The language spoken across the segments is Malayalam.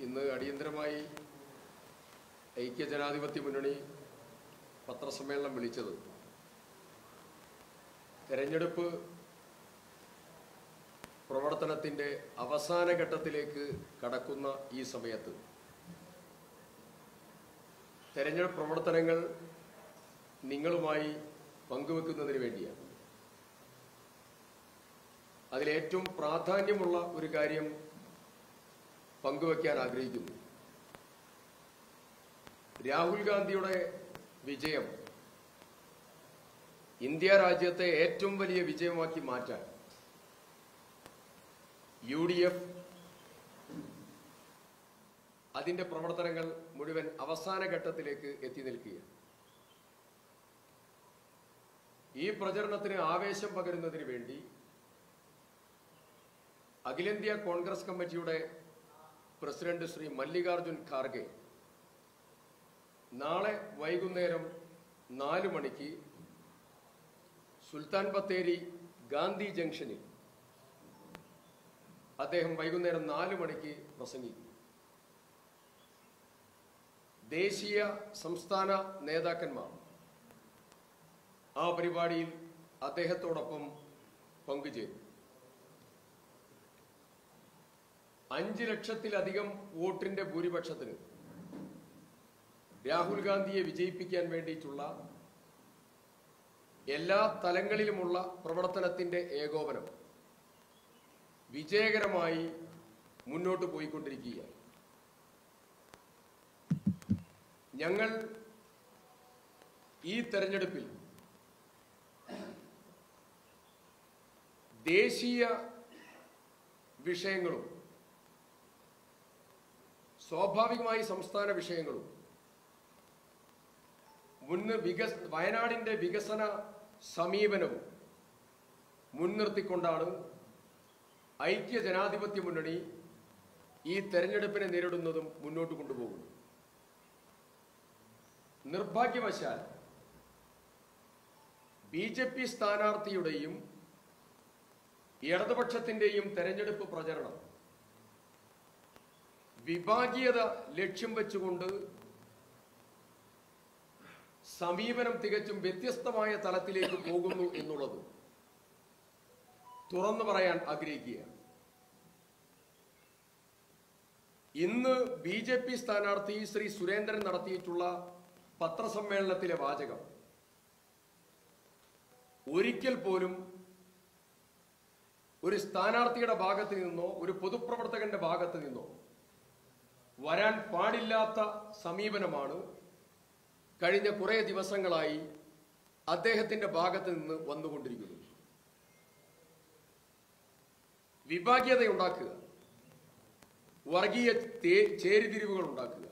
ഇന്ന് അടിയന്തരമായി ഐക്യജനാധിപത്യ മുന്നണി പത്രസമ്മേളനം വിളിച്ചത് തെരഞ്ഞെടുപ്പ് പ്രവർത്തനത്തിൻ്റെ അവസാന ഘട്ടത്തിലേക്ക് കടക്കുന്ന ഈ സമയത്ത് തെരഞ്ഞെടുപ്പ് പ്രവർത്തനങ്ങൾ നിങ്ങളുമായി പങ്കുവെക്കുന്നതിന് വേണ്ടിയാണ് അതിലേറ്റവും പ്രാധാന്യമുള്ള ഒരു കാര്യം പങ്കുവെക്കാൻ ആഗ്രഹിക്കുന്നു രാഹുൽ ഗാന്ധിയുടെ വിജയം ഇന്ത്യ രാജ്യത്തെ ഏറ്റവും വലിയ വിജയമാക്കി മാറ്റാൻ യു ഡി എഫ് അതിന്റെ പ്രവർത്തനങ്ങൾ മുഴുവൻ അവസാന ഘട്ടത്തിലേക്ക് എത്തി നിൽക്കുകയാണ് ഈ പ്രചരണത്തിന് ആവേശം പകരുന്നതിന് വേണ്ടി അഖിലേന്ത്യാ കോൺഗ്രസ് കമ്മിറ്റിയുടെ പ്രസിഡന്റ് ശ്രീ മല്ലികാർജുൻ ഖാർഗെ നാളെ വൈകുന്നേരം നാല് മണിക്ക് സുൽത്താൻ ബത്തേരി ഗാന്ധി ജംഗ്ഷനിൽ അദ്ദേഹം വൈകുന്നേരം നാല് മണിക്ക് പ്രസംഗിക്കും ദേശീയ സംസ്ഥാന നേതാക്കന്മാർ ആ പരിപാടിയിൽ അദ്ദേഹത്തോടൊപ്പം പങ്കുചേരും അഞ്ച് ലക്ഷത്തിലധികം വോട്ടിന്റെ ഭൂരിപക്ഷത്തിന് രാഹുൽ ഗാന്ധിയെ വിജയിപ്പിക്കാൻ വേണ്ടിയിട്ടുള്ള എല്ലാ തലങ്ങളിലുമുള്ള പ്രവർത്തനത്തിന്റെ ഏകോപനം വിജയകരമായി മുന്നോട്ട് പോയിക്കൊണ്ടിരിക്കുകയാണ് ഞങ്ങൾ ഈ തെരഞ്ഞെടുപ്പിൽ ദേശീയ വിഷയങ്ങളും സ്വാഭാവികമായി സംസ്ഥാന വിഷയങ്ങളും മുന്ന് വികസ് വയനാടിന്റെ വികസന സമീപനവും മുൻനിർത്തിക്കൊണ്ടാണ് ഐക്യ ജനാധിപത്യ മുന്നണി ഈ തെരഞ്ഞെടുപ്പിനെ നേരിടുന്നതും മുന്നോട്ട് കൊണ്ടുപോകുന്നത് നിർഭാഗ്യവശാൽ ബി ജെ പി സ്ഥാനാർത്ഥിയുടെയും ഇടതുപക്ഷത്തിന്റെയും തെരഞ്ഞെടുപ്പ് പ്രചരണം വിഭാഗീയത ലക്ഷ്യം വെച്ചുകൊണ്ട് സമീപനം തികച്ചും വ്യത്യസ്തമായ തലത്തിലേക്ക് പോകുന്നു എന്നുള്ളത് തുറന്നു പറയാൻ ആഗ്രഹിക്കുകയാണ് ഇന്ന് ബി ജെ പി സ്ഥാനാർത്ഥി ശ്രീ സുരേന്ദ്രൻ നടത്തിയിട്ടുള്ള പത്രസമ്മേളനത്തിലെ വാചകം ഒരിക്കൽ പോലും ഒരു സ്ഥാനാർത്ഥിയുടെ ഭാഗത്ത് നിന്നോ ഒരു പൊതുപ്രവർത്തകന്റെ ഭാഗത്ത് നിന്നോ വരാൻ പാടില്ലാത്ത സമീപനമാണ് കഴിഞ്ഞ കുറേ ദിവസങ്ങളായി അദ്ദേഹത്തിന്റെ ഭാഗത്ത് നിന്ന് വന്നുകൊണ്ടിരിക്കുന്നത് വിഭാഗീയത ഉണ്ടാക്കുക വർഗീയ തേ- ചേരിതിരിവുകൾ ഉണ്ടാക്കുക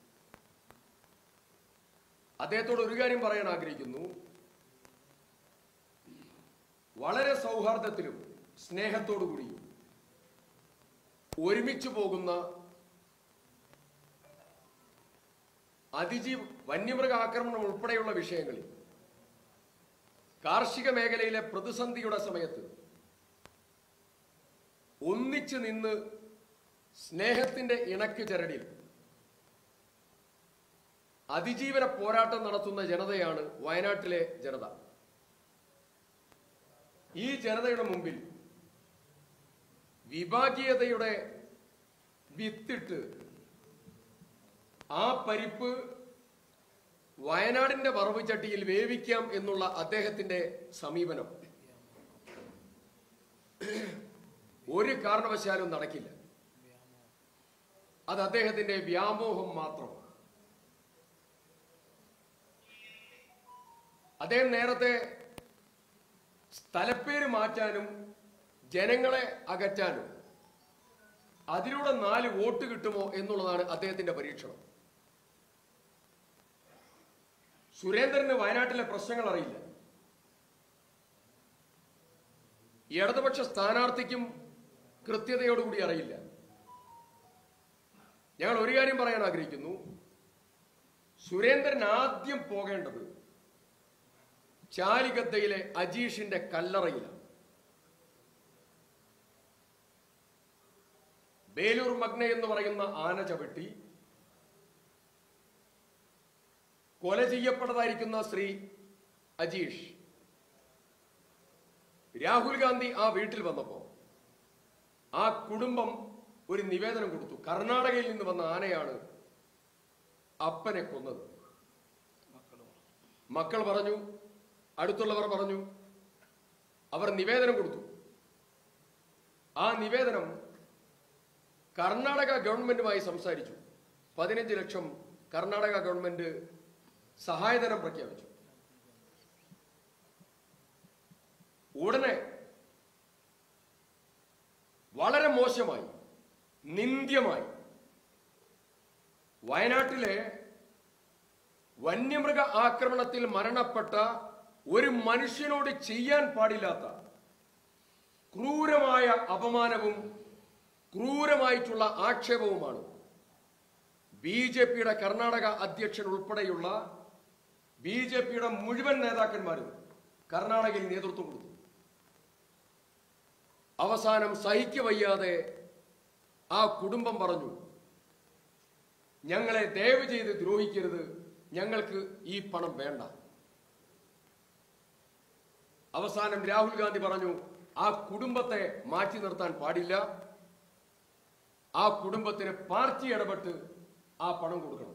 അദ്ദേഹത്തോട് ഒരു കാര്യം പറയാൻ ആഗ്രഹിക്കുന്നു വളരെ സൗഹാർദ്ദത്തിലും സ്നേഹത്തോടു കൂടിയും ഒരുമിച്ച് പോകുന്ന അതിജീവ് വന്യമൃഗ ആക്രമണം ഉൾപ്പെടെയുള്ള വിഷയങ്ങളിൽ കാർഷിക മേഖലയിലെ പ്രതിസന്ധിയുടെ സമയത്ത് ഒന്നിച്ചു നിന്ന് സ്നേഹത്തിന്റെ ഇണക്ക് ചരടിൽ അതിജീവന പോരാട്ടം നടത്തുന്ന ജനതയാണ് വയനാട്ടിലെ ജനത ഈ ജനതയുടെ മുമ്പിൽ വിഭാഗീയതയുടെ വിത്തിട്ട് ആ പരിപ്പ് വയനാടിന്റെ വറവ് ചട്ടിയിൽ വേവിക്കാം എന്നുള്ള അദ്ദേഹത്തിന്റെ സമീപനം ഒരു കാരണവശാലും നടക്കില്ല അത് അദ്ദേഹത്തിന്റെ വ്യാമോഹം മാത്രം അദ്ദേഹം നേരത്തെ സ്ഥലപ്പേര് മാറ്റാനും ജനങ്ങളെ അകറ്റാനും അതിലൂടെ നാല് വോട്ട് കിട്ടുമോ എന്നുള്ളതാണ് അദ്ദേഹത്തിന്റെ പരീക്ഷണം സുരേന്ദ്രന് വയനാട്ടിലെ പ്രശ്നങ്ങൾ അറിയില്ല ഇടതുപക്ഷ സ്ഥാനാർത്ഥിക്കും കൃത്യതയോടുകൂടി അറിയില്ല ഞങ്ങൾ ഒരു കാര്യം പറയാൻ ആഗ്രഹിക്കുന്നു സുരേന്ദ്രൻ ആദ്യം പോകേണ്ടത് ചാലിഗദ്ദയിലെ അജീഷിന്റെ കല്ലറയിലാണ് ബേലൂർ മഗ്ന എന്ന് പറയുന്ന ആന ചവിട്ടി കൊല ചെയ്യപ്പെട്ടതായിരിക്കുന്ന ശ്രീ അജീഷ് രാഹുൽ ഗാന്ധി ആ വീട്ടിൽ വന്നപ്പോ ആ കുടുംബം ഒരു നിവേദനം കൊടുത്തു കർണാടകയിൽ നിന്ന് വന്ന ആനയാണ് അപ്പനെ കൊന്നത് മക്കൾ പറഞ്ഞു അടുത്തുള്ളവർ പറഞ്ഞു അവർ നിവേദനം കൊടുത്തു ആ നിവേദനം കർണാടക ഗവൺമെന്റുമായി സംസാരിച്ചു പതിനഞ്ച് ലക്ഷം കർണാടക ഗവൺമെന്റ് സഹായധനം പ്രഖ്യാപിച്ചു ഉടനെ വളരെ മോശമായി നിന്ദ്യമായി വയനാട്ടിലെ വന്യമൃഗ ആക്രമണത്തിൽ മരണപ്പെട്ട ഒരു മനുഷ്യനോട് ചെയ്യാൻ പാടില്ലാത്ത ക്രൂരമായ അപമാനവും ക്രൂരമായിട്ടുള്ള ആക്ഷേപവുമാണ് ബി ജെ പിയുടെ കർണാടക അധ്യക്ഷൻ ഉൾപ്പെടെയുള്ള ബി ജെ പിയുടെ മുഴുവൻ നേതാക്കന്മാരും കർണാടകയിൽ നേതൃത്വം കൊടുത്തു അവസാനം സഹിക്കവയ്യാതെ ആ കുടുംബം പറഞ്ഞു ഞങ്ങളെ ദയവ് ചെയ്ത് ദ്രോഹിക്കരുത് ഞങ്ങൾക്ക് ഈ പണം വേണ്ട അവസാനം രാഹുൽ ഗാന്ധി പറഞ്ഞു ആ കുടുംബത്തെ മാറ്റി നിർത്താൻ പാടില്ല ആ കുടുംബത്തിന് പാർട്ടി ഇടപെട്ട് ആ പണം കൊടുക്കണം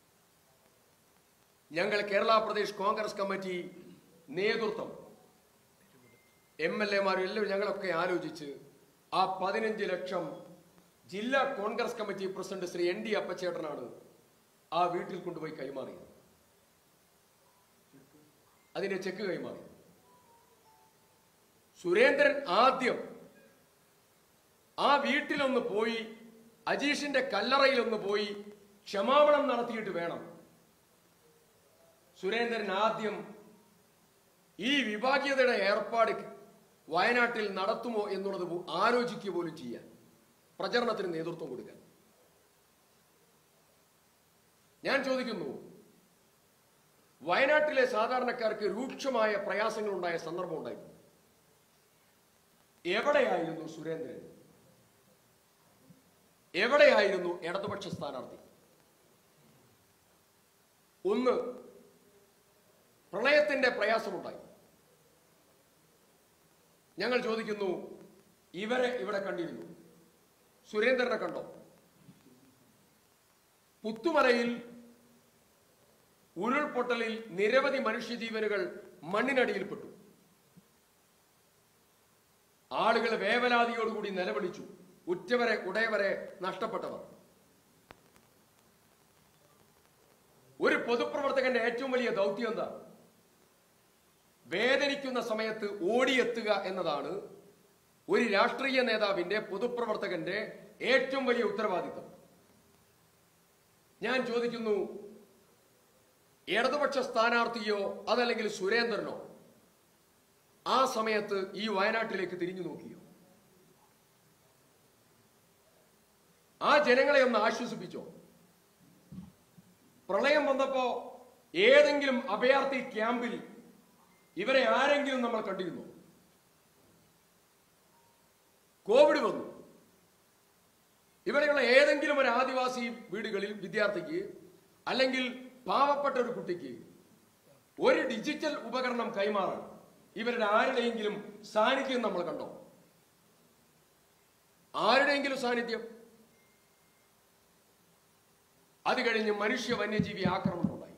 ഞങ്ങൾ കേരള പ്രദേശ് കോൺഗ്രസ് കമ്മിറ്റി നേതൃത്വം എം എൽ എമാരും എല്ലാവരും ഞങ്ങളൊക്കെ ആലോചിച്ച് ആ പതിനഞ്ച് ലക്ഷം ജില്ലാ Congress committee president Shri N D അപ്പച്ചേട്ടനാണ് ആ വീട്ടിൽ കൊണ്ടുപോയി കൈമാറിയത് അതിന്റെ ചെക്ക് കൈമാറി സുരേന്ദ്രൻ ആദ്യം ആ വീട്ടിലൊന്ന് പോയി അജീഷിന്റെ കല്ലറയിലൊന്ന് പോയി ക്ഷമാപണം നടത്തിയിട്ട് വേണം സുരേന്ദ്രൻ ആദ്യം ഈ വിഭാഗീയതയുടെ ഏർപ്പാട് വയനാട്ടിൽ നടത്തുമോ എന്നുള്ളത് പോ- ആലോചിക്കുക പോലും ചെയ്യാൻ പ്രചരണത്തിന് നേതൃത്വം കൊടുക്കാൻ ഞാൻ ചോദിക്കുന്നു വയനാട്ടിലെ സാധാരണക്കാർക്ക് രൂക്ഷമായ പ്രയാസങ്ങൾ ഉണ്ടായ സന്ദർഭം ഉണ്ടായിരുന്നു എവിടെയായിരുന്നു സുരേന്ദ്രൻ എവിടെയായിരുന്നു ഇടതുപക്ഷ സ്ഥാനാർത്ഥി ഒന്ന് പ്രളയത്തിന്റെ പ്രയാസമുണ്ടായി ഞങ്ങൾ ചോദിക്കുന്നു ഇവരെ ഇവിടെ കണ്ടിരുന്നു സുരേന്ദ്രനെ കണ്ടോ പുത്തുമലയിൽ ഉരുൾപൊട്ടലിൽ നിരവധി മനുഷ്യജീവനുകൾ മണ്ണിനടിയിൽപ്പെട്ടു ആളുകൾ വേവലാതിയോടുകൂടി നിലവിളിച്ചു ഉറ്റവരെ ഉടയവരെ നഷ്ടപ്പെട്ടവർ ഒരു പൊതുപ്രവർത്തകന്റെ ഏറ്റവും വലിയ ദൗത്യം എന്താ വേദനിക്കുന്ന സമയത്ത് ഓടിയെത്തുക എന്നതാണ് ഒരു രാഷ്ട്രീയ നേതാവിന്റെ പൊതുപ്രവർത്തകന്റെ ഏറ്റവും വലിയ ഉത്തരവാദിത്തം ഞാൻ ചോദിക്കുന്നു ഇടതുപക്ഷ സ്ഥാനാർത്ഥിയോ അതല്ലെങ്കിൽ സുരേന്ദ്രനോ ആ സമയത്ത് ഈ വയനാട്ടിലേക്ക് തിരിഞ്ഞു നോക്കിയോ ആ ജനങ്ങളെ ഒന്ന് ആശ്വസിപ്പിച്ചോ പ്രളയം വന്നപ്പോ ഏതെങ്കിലും അഭയാർത്ഥി ക്യാമ്പിൽ ഇവരെ ആരെങ്കിലും നമ്മൾ കണ്ടിരുന്നു കോവിഡ് വന്നു ഇവിടെയുള്ള ഏതെങ്കിലും ഒരു ആദിവാസി വീടുകളിൽ വിദ്യാർത്ഥിക്ക് അല്ലെങ്കിൽ പാവപ്പെട്ട ഒരു കുട്ടിക്ക് ഒരു ഡിജിറ്റൽ ഉപകരണം കൈമാറാൻ ഇവരുടെ ആരുടെയെങ്കിലും സാന്നിധ്യം നമ്മൾ കണ്ടോ ആരുടെയെങ്കിലും സാന്നിധ്യം അത് കഴിഞ്ഞ് മനുഷ്യ വന്യജീവി ആക്രമണം ഉണ്ടായി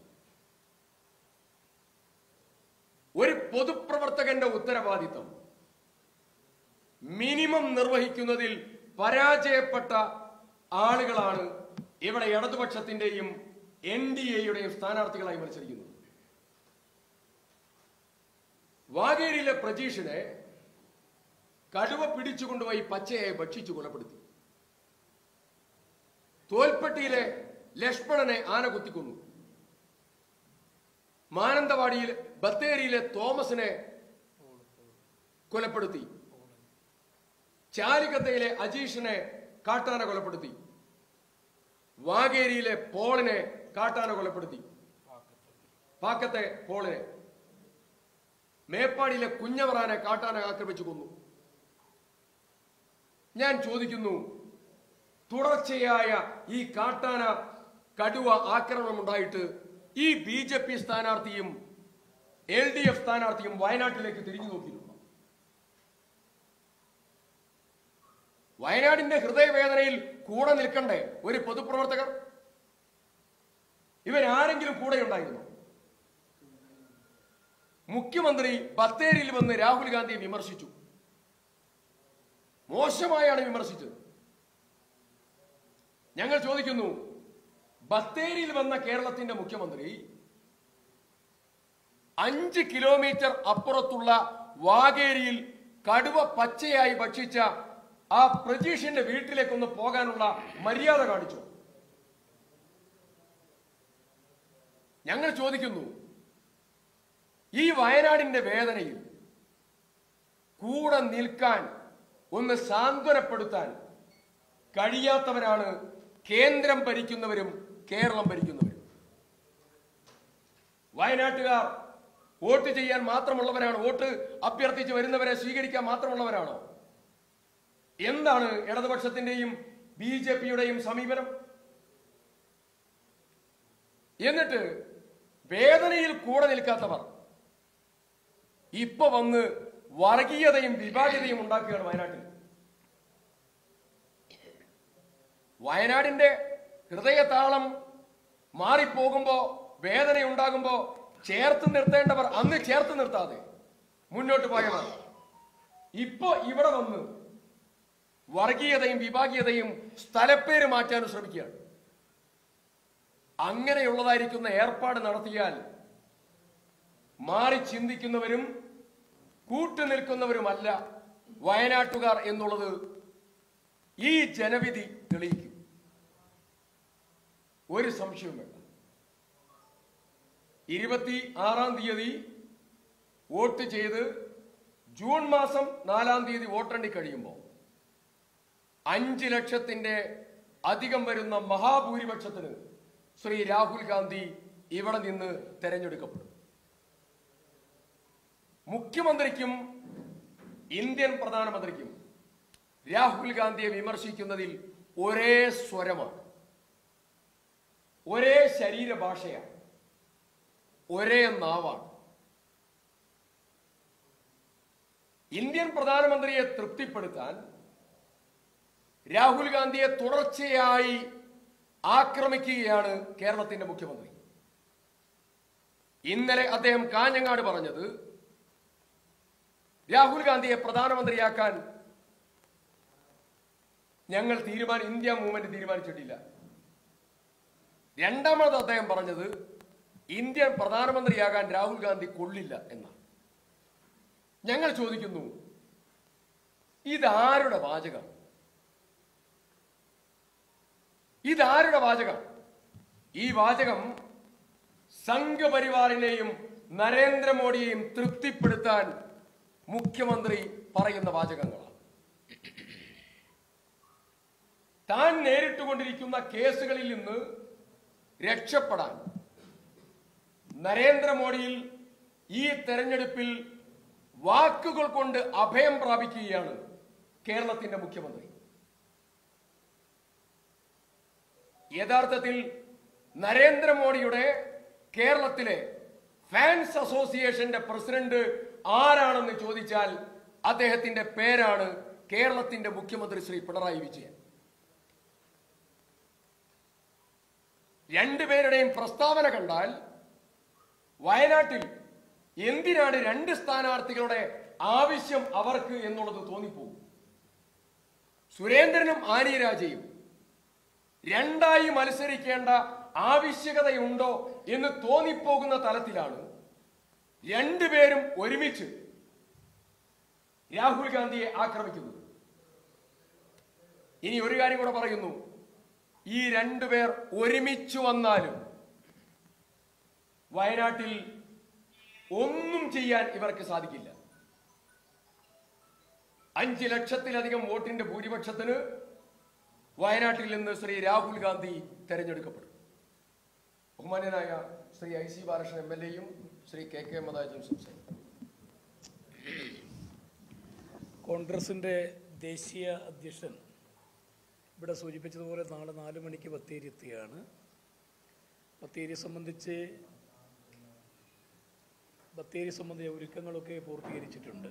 ഒരു പൊതുപ്രവർത്തകന്റെ ഉത്തരവാദിത്തം മിനിമം നിർവഹിക്കുന്നതിൽ പരാജയപ്പെട്ട ആളുകളാണ് ഇവിടെ ഇടതുപക്ഷത്തിന്റെയും എൻ ഡി എയുടെയും സ്ഥാനാർത്ഥികളായി മത്സരിക്കുന്നത് വാഗേരിയിലെ പ്രജീഷിനെ കടുവ പിടിച്ചുകൊണ്ടുപോയി പച്ചയായി ഭക്ഷിച്ചു കൊലപ്പെടുത്തി തോൽപ്പെട്ടിയിലെ ലക്ഷ്മണനെ ആന കുത്തിക്കൊന്നു മാനന്തവാടിയിൽ ബത്തേരിയിലെ തോമസിനെ കൊലപ്പെടുത്തി ചാലിക്കത്തയിലെ അജീഷിനെ കാട്ടാന കൊലപ്പെടുത്തി വാഗേരിയിലെ പോളിനെ കാട്ടാന കൊലപ്പെടുത്തി പാക്കത്തെ പോളിനെ മേപ്പാടിയിലെ കുഞ്ഞവറാനെ കാട്ടാന ആക്രമിച്ചു കൊന്നു ഞാൻ ചോദിക്കുന്നു തുടർച്ചയായ ഈ കാട്ടാന കടുവ ആക്രമണം ഉണ്ടായിട്ട് ഈ ബി ജെ പി സ്ഥാനാർത്ഥിയും എൽ ഡി എഫ് സ്ഥാനാർത്ഥിയും വയനാട്ടിലേക്ക് തിരിഞ്ഞു നോക്കിയിട്ടുണ്ട് വയനാടിന്റെ ഹൃദയവേദനയിൽ കൂടെ നിൽക്കണ്ടേ ഒരു പൊതുപ്രവർത്തകർ ഇവരാരെങ്കിലും കൂടെ ഉണ്ടായിരുന്നു മുഖ്യമന്ത്രി ബത്തേരിയിൽ വന്ന് രാഹുൽ ഗാന്ധിയെ വിമർശിച്ചു മോശമായാണ് വിമർശിച്ചത് ഞങ്ങൾ ചോദിക്കുന്നു ബത്തേരിയിൽ വന്ന കേരളത്തിന്റെ മുഖ്യമന്ത്രി അഞ്ച് കിലോമീറ്റർ അപ്പുറത്തുള്ള വാഗേരിയിൽ കടുവ പച്ചയായി ഭക്ഷിച്ച ആ പ്രതീഷിന്റെ വീട്ടിലേക്കൊന്ന് പോകാനുള്ള മര്യാദ കാണിച്ചു ഞങ്ങൾ ചോദിക്കുന്നു ഈ വയനാടിന്റെ വേദനയിൽ കൂടെ നിൽക്കാൻ ഒന്ന് സാന്ത്വനപ്പെടുത്താൻ കഴിയാത്തവരാണ് കേന്ദ്രം ഭരിക്കുന്നവരും കേരളം ഭരിക്കുന്നവരും വയനാട്ടുകാർ വോട്ട് ചെയ്യാൻ മാത്രമുള്ളവരാണ് വോട്ട് അഭ്യർത്ഥിച്ച് വരുന്നവരെ സ്വീകരിക്കാൻ മാത്രമുള്ളവരാണോ എന്താണ് ഇടതുപക്ഷത്തിന്റെയും ബി ജെ പിയുടെയും സമീപനം എന്നിട്ട് വേദനയിൽ കൂടെ നിൽക്കാത്തവർ ഇപ്പൊ വന്ന് വർഗീയതയും വിഭാഗീയതയും ഉണ്ടാക്കുകയാണ് വയനാട്ടിൽ വയനാടിന്റെ ഹൃദയതാളം മാറിപ്പോകുമ്പോ വേദനയുണ്ടാകുമ്പോ ചേർത്ത് നിർത്തേണ്ടവർ അന്ന് ചേർത്ത് നിർത്താതെ മുന്നോട്ട് പോയവർ ഇപ്പൊ ഇവിടെ വന്ന് വർഗീയതയും വിഭാഗീയതയും സ്ഥലപ്പേര് മാറ്റാനും ശ്രമിക്കുകയാണ് അങ്ങനെയുള്ളതായിരിക്കുന്ന ഏർപ്പാട് നടത്തിയാൽ മാറി ചിന്തിക്കുന്നവരും കൂട്ടുനിൽക്കുന്നവരുമല്ല വയനാട്ടുകാർ എന്നുള്ളത് ഈ ജനവിധി തെളിയിക്കും ഒരു സംശയവും വേണ്ട ഇരുപത്തി ആറാം തീയതി വോട്ട് ചെയ്ത് ജൂൺ മാസം നാലാം തീയതി വോട്ടെണ്ണി കഴിയുമ്പോൾ അഞ്ച് ലക്ഷത്തിന്റെ അധികം വരുന്ന മഹാഭൂരിപക്ഷത്തിന് ശ്രീ രാഹുൽ ഗാന്ധി ഇവിടെ നിന്ന് തെരഞ്ഞെടുക്കപ്പെടും മുഖ്യമന്ത്രിക്കും ഇന്ത്യൻ പ്രധാനമന്ത്രിക്കും രാഹുൽ ഗാന്ധിയെ വിമർശിക്കുന്നതിൽ ഒരേ സ്വരമാണ് ഒരേ ശരീരഭാഷയാണ് ഒരേ നാവാണ് ഇന്ത്യൻ പ്രധാനമന്ത്രിയെ തൃപ്തിപ്പെടുത്താൻ രാഹുൽ ഗാന്ധിയെ തുടർച്ചയായി ആക്രമിക്കുകയാണ് കേരളത്തിന്റെ മുഖ്യമന്ത്രി ഇന്നലെ അദ്ദേഹം കാഞ്ഞങ്ങാട് പറഞ്ഞത് രാഹുൽ ഗാന്ധിയെ പ്രധാനമന്ത്രിയാക്കാൻ ഞങ്ങൾ തീരുമാനം ഇന്ത്യ മൂവ്മെന്റ് തീരുമാനിച്ചിട്ടില്ല രണ്ടാമത് അദ്ദേഹം പറഞ്ഞത് ഇന്ത്യൻ പ്രധാനമന്ത്രിയാകാൻ രാഹുൽ ഗാന്ധി കൊള്ളില്ല എന്നാണ് ഞങ്ങൾ ചോദിക്കുന്നു ഇതാരുടെ വാചകം ഇതാരുടെ വാചകം ഈ വാചകം സംഘപരിവാറിനെയും നരേന്ദ്രമോദിയെയും തൃപ്തിപ്പെടുത്താൻ മുഖ്യമന്ത്രി പറയുന്ന വാചകങ്ങളാണ് താൻ നേരിട്ടുകൊണ്ടിരിക്കുന്ന കേസുകളിൽ നിന്ന് രക്ഷപ്പെടാൻ നരേന്ദ്രമോദിയിൽ ഈ തെരഞ്ഞെടുപ്പിൽ വാക്കുകൾ കൊണ്ട് അഭയം പ്രാപിക്കുകയാണ് കേരളത്തിന്റെ മുഖ്യമന്ത്രി യഥാർത്ഥത്തിൽ നരേന്ദ്രമോദിയുടെ കേരളത്തിലെ ഫാൻസ് അസോസിയേഷന്റെ പ്രസിഡന്റ് ആരാണെന്ന് ചോദിച്ചാൽ അദ്ദേഹത്തിന്റെ പേരാണ് കേരളത്തിന്റെ മുഖ്യമന്ത്രി ശ്രീ പിണറായി വിജയൻ രണ്ടുപേരുടെയും പ്രസ്താവന കണ്ടാൽ വയനാട്ടിൽ എന്തിനാണ് രണ്ട് സ്ഥാനാർത്ഥികളുടെ ആവശ്യം അവർക്ക് എന്നുള്ളത് തോന്നിപ്പോകും സുരേന്ദ്രനും ആനി രാജയും രണ്ടായി മത്സരിക്കേണ്ട ആവശ്യകതയുണ്ടോ എന്ന് തോന്നിപ്പോകുന്ന തലത്തിലാണ് രണ്ടുപേരും ഒരുമിച്ച് രാഹുൽ ഗാന്ധിയെ ആക്രമിക്കുന്നത് ഇനി ഒരു കാര്യം കൂടെ പറയുന്നു ഈ രണ്ടുപേർ ഒരുമിച്ച് വന്നാലും വയനാട്ടിൽ ഒന്നും ചെയ്യാൻ ഇവർക്ക് സാധിക്കില്ല അഞ്ച് ലക്ഷത്തിലധികം വോട്ടിന്റെ ഭൂരിപക്ഷത്തിന് വയനാട്ടിൽ നിന്ന് ശ്രീ രാഹുൽ ഗാന്ധി തെരഞ്ഞെടുക്കപ്പെടും ബഹുമാന്യനായ Shri I C Balakrishnan M L എയും ശ്രീ കെ കെ മതാജും സംസാരിക്കും കോൺഗ്രസിൻ്റെ ദേശീയ അധ്യക്ഷൻ ഇവിടെ സൂചിപ്പിച്ചതുപോലെ നാളെ നാല് മണിക്ക് ബത്തേരി എത്തുകയാണ് ബത്തേരി സംബന്ധിച്ച് ബത്തേരി സംബന്ധിച്ച ഒരുക്കങ്ങളൊക്കെ പൂർത്തീകരിച്ചിട്ടുണ്ട്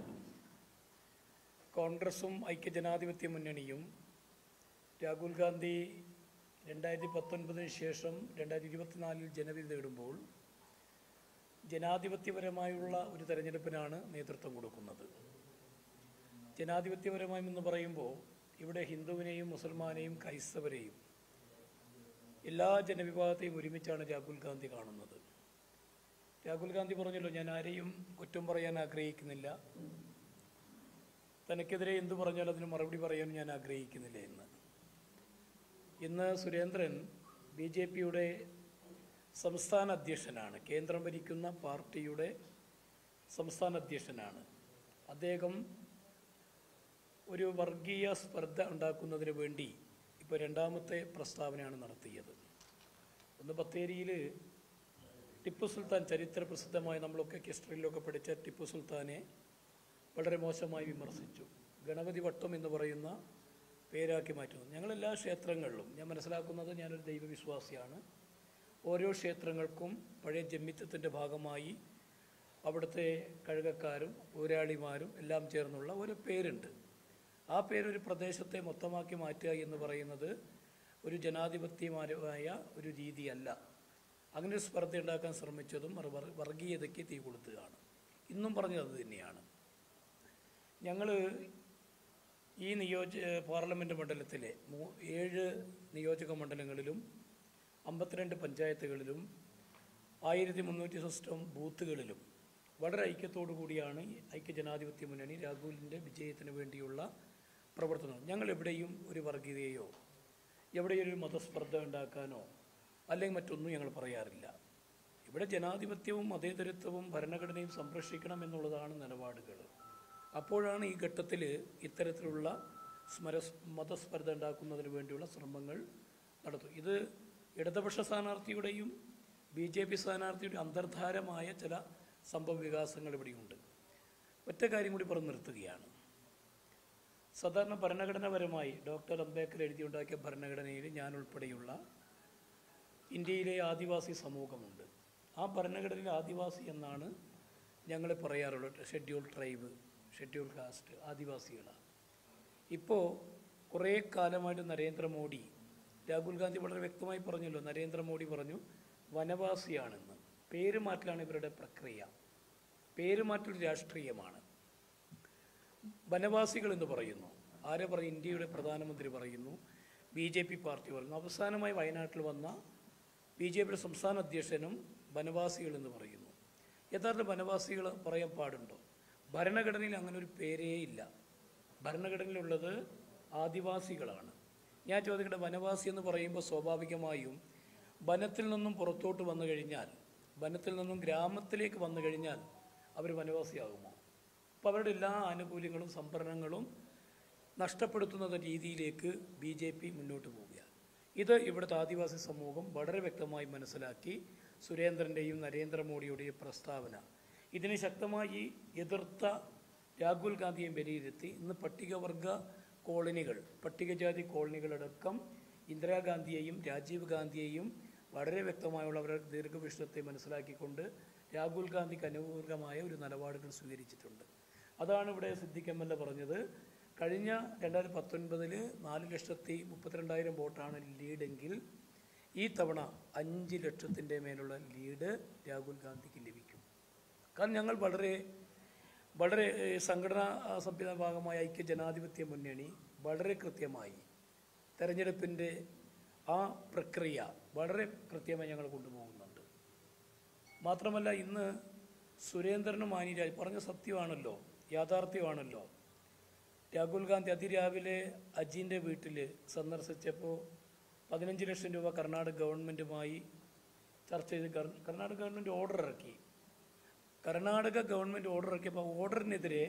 കോൺഗ്രസും ഐക്യജനാധിപത്യ മുന്നണിയും രാഹുൽ ഗാന്ധി രണ്ടായിരത്തി പത്തൊൻപതിന് ശേഷം രണ്ടായിരത്തി ഇരുപത്തിനാലിൽ ജനവിധി നേടുമ്പോൾ ജനാധിപത്യപരമായുള്ള ഒരു തെരഞ്ഞെടുപ്പിനാണ് നേതൃത്വം കൊടുക്കുന്നത് ജനാധിപത്യപരമായും എന്ന് പറയുമ്പോൾ ഇവിടെ ഹിന്ദുവിനെയും മുസൽമാനെയും ക്രൈസ്തവരെയും എല്ലാ ജനവിഭാഗത്തെയും ഒരുമിച്ചാണ് രാഹുൽ ഗാന്ധി കാണുന്നത് രാഹുൽ ഗാന്ധി പറഞ്ഞല്ലോ ഞാൻ ആരെയും കുറ്റം പറയാൻ ആഗ്രഹിക്കുന്നില്ല തനിക്കെതിരെ എന്തു പറഞ്ഞാൽ അതിന് മറുപടി പറയാൻ ഞാൻ ആഗ്രഹിക്കുന്നില്ല എന്ന് ഇന്ന് സുരേന്ദ്രൻ ബി ജെ പിയുടെ സംസ്ഥാന അധ്യക്ഷനാണ് കേന്ദ്രം ഭരിക്കുന്ന പാർട്ടിയുടെ സംസ്ഥാന അധ്യക്ഷനാണ് അദ്ദേഹം ഒരു വർഗീയ സ്പർദ്ധ ഉണ്ടാക്കുന്നതിന് വേണ്ടി ഇപ്പോൾ രണ്ടാമത്തെ പ്രസ്താവനയാണ് നടത്തിയത് ഒന്ന് ബത്തേരിയിൽ ടിപ്പു സുൽത്താൻ ചരിത്ര പ്രസിദ്ധമായ നമ്മളൊക്കെ ഹിസ്റ്ററിയിലൊക്കെ പഠിച്ച ടിപ്പു സുൽത്താനെ വളരെ മോശമായി വിമർശിച്ചു ഗണപതി വട്ടം എന്ന് പറയുന്ന പേരാക്കി മാറ്റുന്നു ഞങ്ങളെല്ലാ ക്ഷേത്രങ്ങളിലും ഞാൻ മനസ്സിലാക്കുന്നത് ഞാനൊരു ദൈവവിശ്വാസിയാണ് ഓരോ ക്ഷേത്രങ്ങൾക്കും പഴയ ജമ്മിത്തത്തിൻ്റെ ഭാഗമായി അവിടുത്തെ കഴുകക്കാരും ഊരാളിമാരും എല്ലാം ചേർന്നുള്ള ഒരു പേരുണ്ട് ആ പേരൊരു പ്രദേശത്തെ മൊത്തമാക്കി മാറ്റുക എന്ന് പറയുന്നത് ഒരു ജനാധിപത്യപരമായ ഒരു രീതിയല്ല അങ്ങനെ ഒരു സ്പർദ്ധ ഉണ്ടാക്കാൻ ശ്രമിച്ചതും അത് വർ- വർഗീയതയ്ക്ക് തീ കൊളുത്തുകയാണ് ഇന്നും പറഞ്ഞത് അത് തന്നെയാണ് ഞങ്ങൾ ഈ നിയോജ പാർലമെൻറ്റ് മണ്ഡലത്തിലെ മൂ ഏഴ് നിയോജക മണ്ഡലങ്ങളിലും അമ്പത്തിരണ്ട് പഞ്ചായത്തുകളിലും ആയിരത്തി മുന്നൂറ്റി സിസ്റ്റം ബൂത്തുകളിലും വളരെ ഐക്യത്തോടു കൂടിയാണ് ഈ ഐക്യജനാധിപത്യ മുന്നണി രാഹുലിൻ്റെ വിജയത്തിന് വേണ്ടിയുള്ള പ്രവർത്തനം ഞങ്ങൾ എവിടെയും ഒരു വർഗീയതയോ എവിടെയും ഒരു മതസ്പർദ്ധ ഉണ്ടാക്കാനോ അല്ലെങ്കിൽ മറ്റൊന്നും ഞങ്ങൾ പറയാറില്ല ഇവിടെ ജനാധിപത്യവും മതേതരത്വവും ഭരണഘടനയും സംരക്ഷിക്കണം എന്നുള്ളതാണ് നിലപാടുകൾ അപ്പോഴാണ് ഈ ഘട്ടത്തിൽ ഇത്തരത്തിലുള്ള സ്മര മതസ്പർദ്ധ ഉണ്ടാക്കുന്നതിന് വേണ്ടിയുള്ള ശ്രമങ്ങൾ നടത്തും ഇത് ഇടതുപക്ഷ സ്ഥാനാർത്ഥിയുടെയും ബി ജെ പി സ്ഥാനാർത്ഥിയുടെ അന്തർധാരമായ ചില സംഭവ വികാസങ്ങൾ ഇവിടെയുണ്ട് ഒറ്റ കാര്യം കൂടി പറഞ്ഞു നിർത്തുകയാണ് സാധാരണ ഭരണഘടനാപരമായി ഡോക്ടർ അംബേദ്കർ എഴുതിയുണ്ടാക്കിയ ഭരണഘടനയിൽ ഞാൻ ഉൾപ്പെടെയുള്ള ഇന്ത്യയിലെ ആദിവാസി സമൂഹമുണ്ട് ആ ഭരണഘടനയിൽ ആദിവാസി എന്നാണ് ഞങ്ങൾ പറയാറുള്ളത് ഷെഡ്യൂൾ ട്രൈബ് ഷെഡ്യൂൾ കാസ്റ്റ് ആദിവാസികളാണ് ഇപ്പോൾ കുറേ കാലമായിട്ട് നരേന്ദ്രമോദി രാഹുൽ ഗാന്ധി വളരെ വ്യക്തമായി പറഞ്ഞല്ലോ നരേന്ദ്രമോദി പറഞ്ഞു വനവാസിയാണെന്ന് പേര് മാറ്റലാണ് ഇവരുടെ പ്രക്രിയ പേര് മാറ്റൽ രാഷ്ട്രീയമാണ് വനവാസികൾ എന്ന് പറയുന്നു ആരെ പറയും ഇന്ത്യയുടെ പ്രധാനമന്ത്രി പറയുന്നു ബി ജെ പി പാർട്ടി പറയുന്നു അവസാനമായി വയനാട്ടിൽ വന്ന ബി ജെ പിയുടെ സംസ്ഥാന അധ്യക്ഷനും വനവാസികൾ എന്ന് പറയുന്നു യഥാർത്ഥ വനവാസികൾ പറയാൻ പാടുണ്ടോ ഭരണഘടനയിൽ അങ്ങനെ ഒരു പേരേ ഇല്ല ഭരണഘടനയിലുള്ളത് ആദിവാസികളാണ് ഞാൻ ചോദിക്കട്ടെ വനവാസി എന്ന് പറയുമ്പോൾ സ്വാഭാവികമായും വനത്തിൽ നിന്നും പുറത്തോട്ട് വന്നു കഴിഞ്ഞാൽ വനത്തിൽ നിന്നും ഗ്രാമത്തിലേക്ക് വന്നു കഴിഞ്ഞാൽ അവർ വനവാസിയാകുമോ അപ്പോൾ അവരുടെ എല്ലാ ആനുകൂല്യങ്ങളും സംഭരണങ്ങളും നഷ്ടപ്പെടുത്തുന്ന രീതിയിലേക്ക് ബി ജെ പി മുന്നോട്ട് പോവുകയാണ് ഇത് ഇവിടുത്തെ ആദിവാസി സമൂഹം വളരെ വ്യക്തമായി മനസ്സിലാക്കി സുരേന്ദ്രൻ്റെയും നരേന്ദ്രമോദിയുടെയും പ്രസ്താവന ഇതിനെ ശക്തമായി എതിർത്ത രാഹുൽ ഗാന്ധിയെ വിലയിരുത്തി ഇന്ന് പട്ടികവർഗ കോളനികൾ പട്ടികജാതി കോളനികളടക്കം ഇന്ദിരാഗാന്ധിയെയും രാജീവ് ഗാന്ധിയെയും വളരെ വ്യക്തമായുള്ള അവരുടെ ദീർഘവീക്ഷണത്തെ മനസ്സിലാക്കിക്കൊണ്ട് രാഹുൽ ഗാന്ധിക്ക് അനുകൂലമായ ഒരു നിലപാടുകൾ സ്വീകരിച്ചിട്ടുണ്ട് അതാണ് ഇവിടെ സിദ്ദിഖ് എം എൽ എ പറഞ്ഞത് കഴിഞ്ഞ രണ്ടായിരത്തി പത്തൊൻപതിൽ നാല് ലക്ഷത്തി മുപ്പത്തിരണ്ടായിരം വോട്ടാണ് ലീഡെങ്കിൽ ഈ തവണ അഞ്ച് ലക്ഷത്തിൻ്റെ മേലുള്ള ലീഡ് രാഹുൽ ഗാന്ധിക്ക് ലഭിക്കും കാരണം ഞങ്ങൾ വളരെ വളരെ ഏഹ്, സംഘടനാ ആ, സംവിധാന ഭാഗമായ ഐക്യ ജനാധിപത്യ മുന്നണി വളരെ കൃത്യമായി തെരഞ്ഞെടുപ്പിൻ്റെ ആ പ്രക്രിയ വളരെ കൃത്യമായി ഞങ്ങൾ കൊണ്ടുപോകുന്നുണ്ട് മാത്രമല്ല ഇന്ന് സുരേന്ദ്രനും മാനിരാജ് പറഞ്ഞ സത്യമാണല്ലോ യാഥാർത്ഥ്യമാണല്ലോ രാഹുൽ ഗാന്ധി അതിരാവിലെ അജീൻ്റെ വീട്ടിൽ സന്ദർശിച്ചപ്പോൾ പതിനഞ്ച് ലക്ഷം രൂപ കർണാടക ഗവൺമെൻറ്റുമായി ചർച്ച ചെയ്ത് കർ- കർണാടക ഗവൺമെൻറ് ഓർഡർ ഇറക്കി കർണാടക ഗവൺമെൻറ് ഓർഡർ ഇറക്കിയപ്പോൾ ഓർഡറിനെതിരെ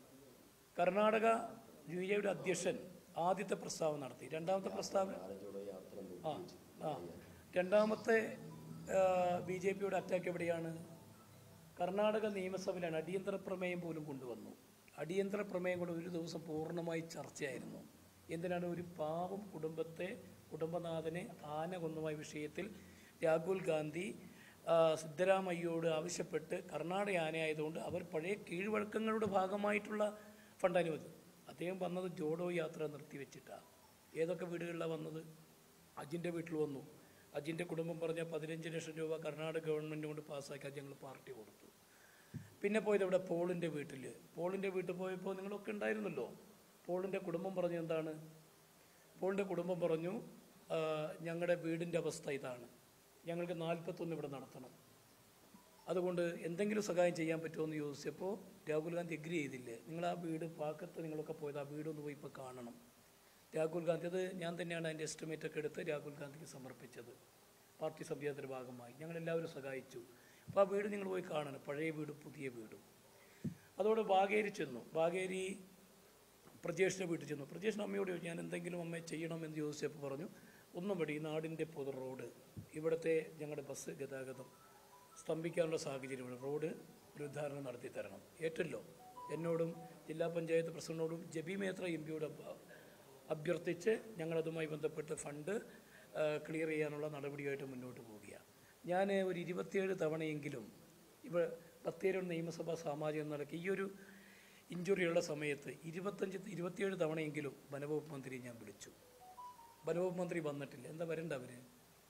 കർണാടക യു എയുടെ അധ്യക്ഷൻ ആദ്യത്തെ പ്രസ്താവന നടത്തി രണ്ടാമത്തെ പ്രസ്താവന ആ ആ രണ്ടാമത്തെ ബി ജെ പിയുടെ അറ്റാക്ക് എവിടെയാണ് കർണാടക നിയമസഭയിലാണ് അടിയന്തര പ്രമേയം പോലും കൊണ്ടുവന്നു അടിയന്തര പ്രമേയം കൊണ്ട് ഒരു ദിവസം പൂർണ്ണമായി ചർച്ചയായിരുന്നു എന്തിനാണ് ഒരു പാവം കുടുംബത്തെ കുടുംബനാഥനെ ആന കൊന്നുമായ വിഷയത്തിൽ രാഹുൽ ഗാന്ധി ആ, സിദ്ധരാമയ്യോട് ആവശ്യപ്പെട്ട് കർണാടക ആനയായതുകൊണ്ട് അവർ പഴയ കീഴ്വഴക്കങ്ങളുടെ ഭാഗമായിട്ടുള്ള ഫണ്ട് അനുവദിച്ചു അദ്ദേഹം വന്നത് ജോഡോ യാത്ര നിർത്തിവെച്ചിട്ടാണ് ഏതൊക്കെ വീടുകളിലാണ് വന്നത് അജിൻ്റെ വീട്ടിൽ വന്നു അജിൻ്റെ കുടുംബം പറഞ്ഞ പതിനഞ്ച് ലക്ഷം രൂപ കർണാടക ഗവൺമെൻറ് കൊണ്ട് പാസ്സാക്കി അത് ഞങ്ങൾ പാർട്ടി കൊടുത്തു പിന്നെ പോയത് ഇവിടെ പോളിൻ്റെ വീട്ടിൽ പോളിൻ്റെ വീട്ടിൽ പോയപ്പോൾ നിങ്ങളൊക്കെ ഉണ്ടായിരുന്നല്ലോ പോളിൻ്റെ കുടുംബം പറഞ്ഞു എന്താണ് പോളിൻ്റെ കുടുംബം പറഞ്ഞു "ആ, ഞങ്ങളുടെ വീടിൻ്റെ അവസ്ഥ ഇതാണ് ഞങ്ങൾക്ക് നാൽപ്പത്തൊന്ന് ഇവിടെ നടത്തണം അതുകൊണ്ട് എന്തെങ്കിലും സഹായം ചെയ്യാൻ പറ്റുമോ എന്ന് ചോദിച്ചപ്പോൾ രാഹുൽ ഗാന്ധി എഗ്രി ചെയ്തില്ലേ നിങ്ങൾ ആ വീട് പാക്കത്ത് നിങ്ങളൊക്കെ പോയത് ആ വീടൊന്ന് പോയി ഇപ്പോൾ കാണണം രാഹുൽ ഗാന്ധി അത് ഞാൻ തന്നെയാണ് അതിൻ്റെ എസ്റ്റിമേറ്റ് ഒക്കെ എടുത്ത് രാഹുൽ ഗാന്ധിക്ക് സമർപ്പിച്ചത് പാർട്ടി സംവിധാനത്തിൻ്റെ ഭാഗമായി ഞങ്ങളെല്ലാവരും സഹായിച്ചു അപ്പോൾ ആ വീട് നിങ്ങൾ പോയി കാണണം പഴയ വീടും പുതിയ വീടും അതോടെ ബാഗേരി ചെന്നു ബാഗേരി പ്രജേഷിൻ്റെ വീട്ടിൽ ചെന്നു പ്രജേഷിൻ്റെ അമ്മയോട് ചോദിച്ചു ഞാൻ എന്തെങ്കിലും അമ്മയെ ചെയ്യണമെന്ന് ചോദിച്ചപ്പോൾ പറഞ്ഞു ഒന്നും വേണ്ട ഈ നാടിൻ്റെ പൊതു റോഡ് ഇവിടുത്തെ ഞങ്ങളുടെ ബസ് ഗതാഗതം സ്തംഭിക്കാനുള്ള സാഹചര്യമുണ്ട് റോഡ് ഒരു ഉദ്ധാരണം നടത്തി തരണം ഏറ്റല്ലോ എന്നോടും ജില്ലാ പഞ്ചായത്ത് പ്രസിഡന്റിനോടും ജബി മേത്ര എം പിയോട് അഭ്യർത്ഥിച്ച് ഞങ്ങളതുമായി ബന്ധപ്പെട്ട് ഫണ്ട് ക്ലിയർ ചെയ്യാനുള്ള നടപടിയായിട്ട് മുന്നോട്ട് പോവുകയാണ് ഞാൻ ഒരു ഇരുപത്തിയേഴ് തവണയെങ്കിലും ഇവ ബത്തേരി നിയമസഭാ സാമാജിക നിലയ്ക്ക് ഈ ഒരു ഇഞ്ചുറിയുള്ള സമയത്ത് ഇരുപത്തഞ്ച് ഇരുപത്തിയേഴ് തവണയെങ്കിലും വനവകുപ്പ് മന്ത്രിയെ ഞാൻ വിളിച്ചു വനവകുപ്പ് മന്ത്രി വന്നിട്ടില്ല എന്താ വരണ്ട അവര്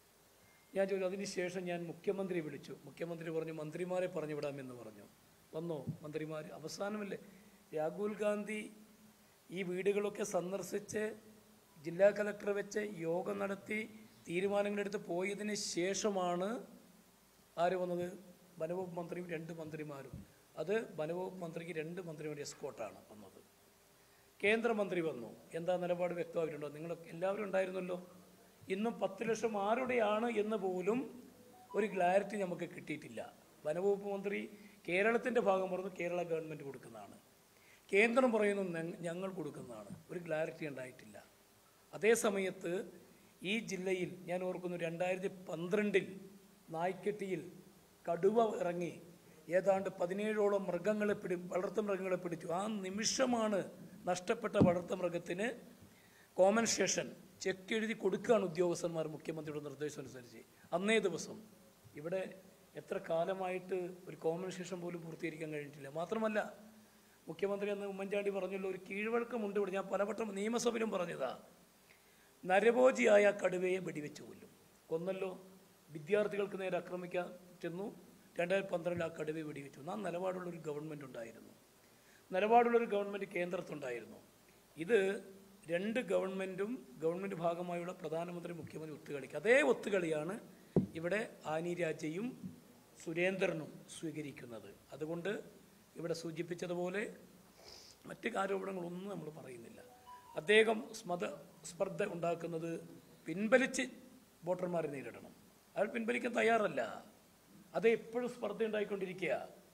ഞാൻ ചോദിച്ചു അതിന് ശേഷം ഞാൻ മുഖ്യമന്ത്രി വിളിച്ചു മുഖ്യമന്ത്രി പറഞ്ഞു മന്ത്രിമാരെ പറഞ്ഞു വിടാമെന്ന് പറഞ്ഞു വന്നോ മന്ത്രിമാർ അവസാനമല്ലേ രാഹുൽ ഗാന്ധി ഈ വീടുകളൊക്കെ സന്ദർശിച്ച് ജില്ലാ കലക്ടർ വെച്ച് യോഗം നടത്തി തീരുമാനങ്ങളെടുത്ത് പോയതിന് ശേഷമാണ് ആര് വന്നത് വനവകുപ്പ് മന്ത്രിയും രണ്ട് മന്ത്രിമാരും അത് വനവകുപ്പ് മന്ത്രിക്ക് രണ്ട് മന്ത്രിമാരുടെ എസ്കോട്ടാണ് വന്നത് കേന്ദ്രമന്ത്രി വന്നു എന്താ നിലപാട് വ്യക്തമായിട്ടുണ്ടോ നിങ്ങൾ എല്ലാവരും ഉണ്ടായിരുന്നല്ലോ ഇന്നും പത്ത് ലക്ഷം ആരുടെയാണ് എന്ന് പോലും ഒരു ക്ലാരിറ്റി നമുക്ക് കിട്ടിയിട്ടില്ല വനവകുപ്പ് മന്ത്രി കേരളത്തിൻ്റെ ഭാഗം പറഞ്ഞു കേരള ഗവൺമെൻറ് കൊടുക്കുന്നതാണ് കേന്ദ്രം പറയുന്നു "ഞങ്ങ- ഞങ്ങൾ കൊടുക്കുന്നതാണ് ഒരു ക്ലാരിറ്റി ഉണ്ടായിട്ടില്ല അതേ സമയത്ത് ഈ ജില്ലയിൽ ഞാൻ ഓർക്കുന്നു രണ്ടായിരത്തി പന്ത്രണ്ടിൽ നായ്ക്കെട്ടിയിൽ കടുവ ഇറങ്ങി ഏതാണ്ട് പതിനേഴോളം മൃഗങ്ങളെ പിടി വളർത്തു മൃഗങ്ങളെ പിടിച്ചു ആ നിമിഷമാണ് നഷ്ടപ്പെട്ട വളർത്തു മൃഗത്തിന് കോമ്പൻസേഷൻ ചെക്ക് എഴുതി കൊടുക്കുകയാണ് ഉദ്യോഗസ്ഥന്മാർ മുഖ്യമന്ത്രിയുടെ നിർദ്ദേശം അനുസരിച്ച് അന്നേ ദിവസം ഇവിടെ എത്ര കാലമായിട്ട് ഒരു കോമ്പൻസേഷൻ പോലും പൂർത്തീകരിക്കാൻ കഴിഞ്ഞിട്ടില്ല മാത്രമല്ല മുഖ്യമന്ത്രി അന്ന് ഉമ്മൻചാണ്ടി പറഞ്ഞല്ലോ ഒരു കീഴ്വഴക്കമുണ്ട് ഇവിടെ ഞാൻ പലവട്ടം നിയമസഭയിലും പറഞ്ഞതാ നരഭോജിയായ കടുവയെ വെടിവെച്ച് കൊല്ലും കൊന്നല്ലോ വിദ്യാർത്ഥികൾക്ക് നേരെ ആക്രമിക്കാൻ ചെന്നു രണ്ടായിരത്തി പന്ത്രണ്ടിൽ ആ കടുവയെ വെടിവെച്ചു ആ നിലപാടുള്ള ഒരു ഗവൺമെൻറ് ഉണ്ടായിരുന്നു നിലപാടുള്ള ഒരു ഗവൺമെൻറ് കേന്ദ്രത്തുണ്ടായിരുന്നു ഇത് രണ്ട് ഗവൺമെൻറ്റും ഗവൺമെൻറ് ഭാഗമായുള്ള പ്രധാനമന്ത്രി മുഖ്യമന്ത്രി ഒത്തുകളിക്ക് അതേ ഒത്തുകളിയാണ് ഇവിടെ ആനി രാജയും സുരേന്ദ്രനും സ്വീകരിക്കുന്നത് അതുകൊണ്ട് ഇവിടെ സൂചിപ്പിച്ചതുപോലെ മറ്റ് ആരോപണങ്ങളൊന്നും നമ്മൾ പറയുന്നില്ല അദ്ദേഹം സ്മത സ്പർദ്ധ ഉണ്ടാക്കുന്നത് പിൻവലിച്ച് വോട്ടർമാരെ നേരിടണം അയാൾ പിൻവലിക്കാൻ തയ്യാറല്ല അത് എപ്പോഴും സ്പർദ്ധ ഉണ്ടായിക്കൊണ്ടിരിക്കുക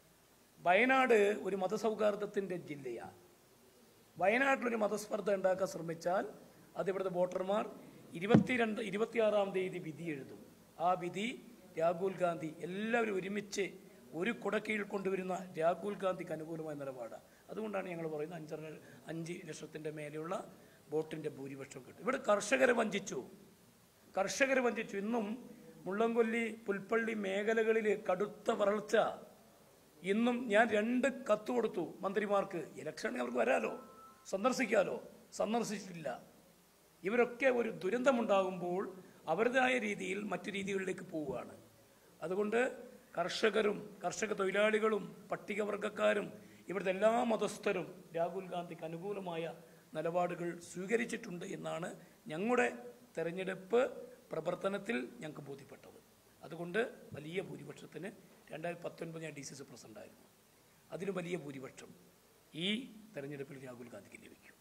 വയനാട് ഒരു മതസൗഹാർദ്ദത്തിൻ്റെ ജില്ലയാണ് വയനാട്ടിലൊരു മതസ്പർദ്ധ ഉണ്ടാക്കാൻ ശ്രമിച്ചാൽ അത് ഇവിടുത്തെ വോട്ടർമാർ ഇരുപത്തിരണ്ട് ഇരുപത്തിയാറാം തീയതി വിധി എഴുതും ആ വിധി രാഹുൽ ഗാന്ധി എല്ലാവരും ഒരുമിച്ച് ഒരു കുടക്കീഴിൽ കൊണ്ടുവരുന്ന രാഹുൽ ഗാന്ധിക്ക് അനുകൂലമായ നിലപാടാണ് അതുകൊണ്ടാണ് ഞങ്ങൾ പറയുന്നത് അഞ്ചര അഞ്ച് ലക്ഷത്തിൻ്റെ മേലെയുള്ള വോട്ടിൻ്റെ ഭൂരിപക്ഷം കിട്ടും ഇവിടെ കർഷകരെ വഞ്ചിച്ചു കർഷകരെ വഞ്ചിച്ചു ഇന്നും മുള്ളംകൊല്ലി പുൽപ്പള്ളി മേഖലകളിൽ കടുത്ത വരൾച്ച ഇന്നും ഞാൻ രണ്ട് കത്ത് കൊടുത്തു മന്ത്രിമാർക്ക് ഇലക്ഷൻ അവർക്ക് വരാലോ സന്ദർശിക്കാലോ സന്ദർശിച്ചിട്ടില്ല ഇവരൊക്കെ ഒരു ദുരന്തമുണ്ടാകുമ്പോൾ അവരുടേതായ രീതിയിൽ മറ്റു രീതികളിലേക്ക് പോവുകയാണ് അതുകൊണ്ട് കർഷകരും കർഷക തൊഴിലാളികളും പട്ടികവർഗക്കാരും ഇവിടുത്തെ എല്ലാ മതസ്ഥരും രാഹുൽ ഗാന്ധിക്ക് അനുകൂലമായ നിലപാടുകൾ സ്വീകരിച്ചിട്ടുണ്ട് എന്നാണ് ഞങ്ങളുടെ തെരഞ്ഞെടുപ്പ് പ്രവർത്തനത്തിൽ ഞങ്ങൾക്ക് ബോധ്യപ്പെട്ടത് അതുകൊണ്ട് വലിയ ഭൂരിപക്ഷത്തിന് രണ്ടായിരത്തി പത്തൊൻപത് ഞാൻ ഡി സി സി പ്രസിഡൻ്റായിരുന്നു അതിലും വലിയ ഭൂരിപക്ഷം ഈ തെരഞ്ഞെടുപ്പിൽ രാഹുൽ ഗാന്ധിക്ക് ലഭിക്കും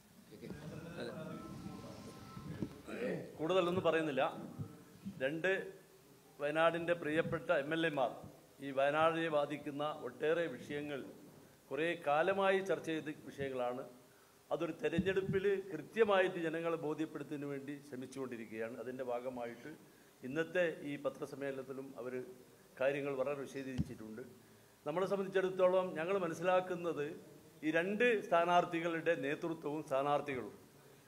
കൂടുതലൊന്നും പറയുന്നില്ല രണ്ട് വയനാടിൻ്റെ പ്രിയപ്പെട്ട എം എൽ എമാർ ഈ വയനാടിനെ ബാധിക്കുന്ന ഒട്ടേറെ വിഷയങ്ങൾ കുറേ കാലമായി ചർച്ച ചെയ്ത വിഷയങ്ങളാണ് അതൊരു തെരഞ്ഞെടുപ്പിൽ കൃത്യമായിട്ട് ജനങ്ങളെ ബോധ്യപ്പെടുത്തുന്നതിന് വേണ്ടി ശ്രമിച്ചുകൊണ്ടിരിക്കുകയാണ് അതിൻ്റെ ഭാഗമായിട്ട് ഇന്നത്തെ ഈ പത്രസമ്മേളനത്തിലും അവർ കാര്യങ്ങൾ വളരെ വിശദീകരിച്ചിട്ടുണ്ട് നമ്മളെ സംബന്ധിച്ചിടത്തോളം ഞങ്ങൾ മനസ്സിലാക്കുന്നത് ഈ രണ്ട് സ്ഥാനാർത്ഥികളുടെ നേതൃത്വവും സ്ഥാനാർത്ഥികളും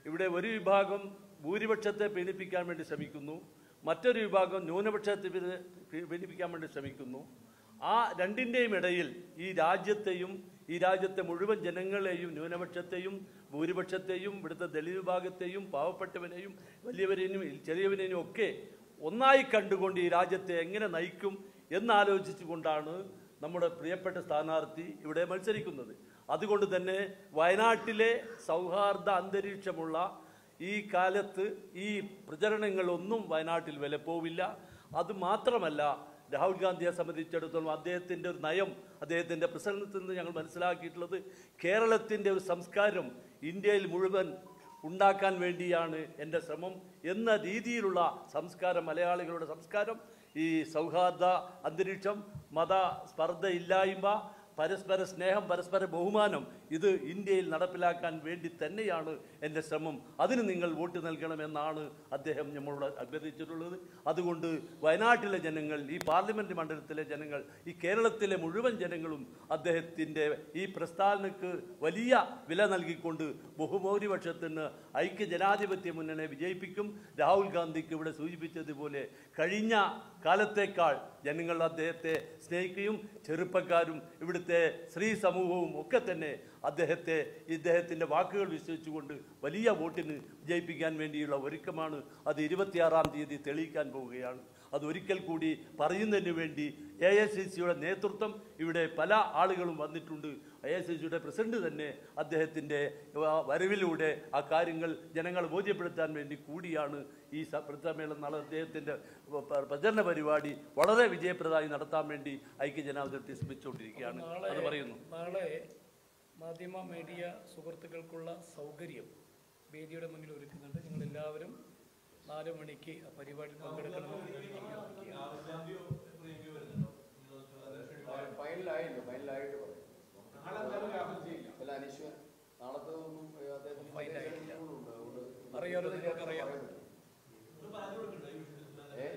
ഇവിടെ ഒരു വിഭാഗം ഭൂരിപക്ഷത്തെ പീഡിപ്പിക്കാൻ വേണ്ടി ശ്രമിക്കുന്നു മറ്റൊരു വിഭാഗം ന്യൂനപക്ഷത്തെ പീഡി- പീ- പീഡിപ്പിക്കാൻ വേണ്ടി ശ്രമിക്കുന്നു ആ രണ്ടിൻ്റെയും ഇടയിൽ ഈ രാജ്യത്തെയും ഈ രാജ്യത്തെ മുഴുവൻ ജനങ്ങളെയും ന്യൂനപക്ഷത്തെയും ഭൂരിപക്ഷത്തെയും ഇവിടുത്തെ ദളിത് വിഭാഗത്തെയും പാവപ്പെട്ടവനെയും വലിയവരെയും ചെറിയവനെയും ഒക്കെ ഒന്നായി കണ്ടുകൊണ്ട് ഈ രാജ്യത്തെ എങ്ങനെ നയിക്കും എന്നാലോചിച്ചുകൊണ്ടാണ് നമ്മുടെ പ്രിയപ്പെട്ട സ്ഥാനാർത്ഥി ഇവിടെ മത്സരിക്കുന്നത് അതുകൊണ്ട് തന്നെ വയനാട്ടിലെ സൗഹാർദ്ദ അന്തരീക്ഷമുള്ള ഈ കാലത്ത് ഈ പ്രചരണങ്ങളൊന്നും വയനാട്ടിൽ വിലപ്പോവില്ല അത് മാത്രമല്ല രാഹുൽ ഗാന്ധിയെ സംബന്ധിച്ചിടത്തോളം അദ്ദേഹത്തിൻ്റെ ഒരു നയം അദ്ദേഹത്തിൻ്റെ പ്രസംഗത്തിൽ നിന്ന് ഞങ്ങൾ മനസ്സിലാക്കിയിട്ടുള്ളത് കേരളത്തിൻ്റെ ഒരു സംസ്കാരം ഇന്ത്യയിൽ മുഴുവൻ ഉണ്ടാക്കാൻ വേണ്ടിയാണ് എൻ്റെ ശ്രമം എന്ന രീതിയിലുള്ള സംസ്കാരം മലയാളികളുടെ സംസ്കാരം ഈ സൗഹാർദ്ദ അന്തരീക്ഷം മത സ്പർദ്ധയില്ലായ്മ പരസ്പര സ്നേഹം പരസ്പര ബഹുമാനം ഇത് ഇന്ത്യയിൽ നടപ്പിലാക്കാൻ വേണ്ടി തന്നെയാണ് എൻ്റെ ശ്രമം അതിന് നിങ്ങൾ വോട്ട് നൽകണമെന്നാണ് അദ്ദേഹം നമ്മളോട് അഭ്യർത്ഥിച്ചിട്ടുള്ളത് അതുകൊണ്ട് വയനാട്ടിലെ ജനങ്ങൾ ഈ പാർലമെന്റ് മണ്ഡലത്തിലെ ജനങ്ങൾ ഈ കേരളത്തിലെ മുഴുവൻ ജനങ്ങളും അദ്ദേഹത്തിൻ്റെ ഈ പ്രസ്താവനക്ക് വലിയ വില നൽകിക്കൊണ്ട് ബഹുഭൂരിപക്ഷത്തിന് ഐക്യ ജനാധിപത്യ മുന്നണിയെ വിജയിപ്പിക്കും രാഹുൽ ഗാന്ധിക്ക് ഇവിടെ സൂചിപ്പിച്ചതുപോലെ കഴിഞ്ഞ കാലത്തേക്കാൾ ജനങ്ങൾ അദ്ദേഹത്തെ സ്നേഹിക്കുകയും ചെറുപ്പക്കാരും ഇവിടുത്തെ സ്ത്രീ സമൂഹവും ഒക്കെ തന്നെ അദ്ദേഹത്തെ ഇദ്ദേഹത്തിൻ്റെ വാക്കുകൾ വിശ്വസിച്ചുകൊണ്ട് വലിയ വോട്ടിന് വിജയിപ്പിക്കാൻ വേണ്ടിയുള്ള ഒരുക്കമാണ് അത് ഇരുപത്തിയാറാം തീയതി തെളിയിക്കാൻ പോവുകയാണ് അത് ഒരിക്കൽ കൂടി പറയുന്നതിന് വേണ്ടി എ ഐ സി സിയുടെ നേതൃത്വം ഇവിടെ പല ആളുകളും വന്നിട്ടുണ്ട് എ ഐ സി സിയുടെ പ്രസിഡന്റ് തന്നെ അദ്ദേഹത്തിൻ്റെ വരവിലൂടെ ആ കാര്യങ്ങൾ ജനങ്ങളെ ബോധ്യപ്പെടുത്താൻ വേണ്ടി കൂടിയാണ് ഈ സ- സമ്മേളനം നാളെ അദ്ദേഹത്തിൻ്റെ പ- പ്രചരണ പരിപാടി വളരെ വിജയപ്രദമായി നടത്താൻ വേണ്ടി ഐക്യജനാധിപത്യം ശ്രമിച്ചുകൊണ്ടിരിക്കുകയാണ് നാളെ അത് പറയുന്നു നാളെ മാധ്യമ മീഡിയ സുഹൃത്തുക്കൾക്കുള്ള സൗകര്യം വേദിയുടെ മുന്നിൽ ഒരുക്കുന്നുണ്ട് നിങ്ങൾ എല്ലാവരും നാല് മണിക്ക് ആ പരിപാടിയിൽ പങ്കെടുക്കണമെന്ന് അഭ്യർത്ഥിക്കുകയാണ് ഫൈനലായില്ല ഫൈനലായിട്ട് പറയും അല്ല അനീശ്വർ നാളത്തെ ഒന്നും ഏ, അദ്ദേഹത്തിന് ഫൈനലായില്ല. ഉണ്ട്. അതുകൊണ്ട് അറിയാലോ, നിങ്ങൾക്കറിയാം. പറയാൻ പറ്റില്ല. ഏ?